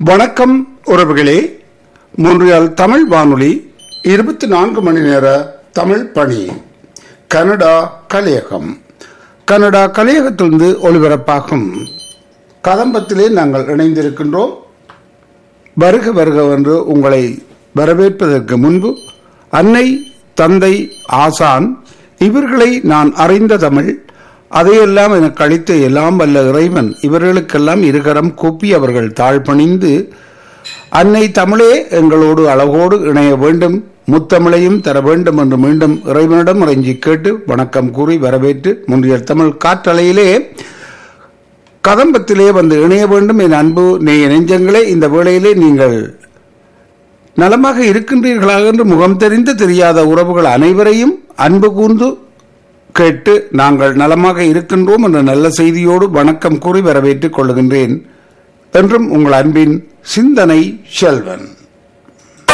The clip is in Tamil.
வணக்கம் உறவுகளே மூன்றியால் தமிழ் வானொலி இருபத்தி நான்கு மணி நேர தமிழ் பணி கனடா கலையகம் கனடா கலையகத்திலிருந்து ஒளிபரப்பாகும் கதம்பத்திலே நாங்கள் இணைந்திருக்கின்றோம் வருக வருக என்று உங்களை வரவேற்பதற்கு முன்பு அன்னை தந்தை ஆசான் இவர்களை நான் அறிந்த தமிழ் அதையெல்லாம் எனக்கு அளித்த எல்லாம் வல்ல இறைவன் இவர்களுக்கெல்லாம் இருகரம் கூப்பி அவர்கள் தாழ்பணிந்து அன்னை தமிழே எங்களோடு அழகோடு இணைய வேண்டும் முத்தமிழையும் தர வேண்டும் என்று மீண்டும் இறைவனிடம் இறைஞ்சி கேட்டு வணக்கம் கூறி வரவேற்று முன்றைய தமிழ் காற்றலையிலே கதம்பத்திலே வந்து இணைய வேண்டும் என் அன்பு நெய் நெஞ்சங்களே இந்த வேளையிலே நீங்கள் நலமாக இருக்கின்றீர்களா என்று முகம் தெரிந்து தெரியாத உறவுகள் அனைவரையும் அன்பு கூர்ந்து கேட்டு நாங்கள் நலமாக இருக்கின்றோம் என்ற நல்ல செய்தியோடு வணக்கம் கூறி வரவேற்றுக் கொள்கின்றேன் என்றும் உங்கள் அன்பின் சிந்தனை செல்வன்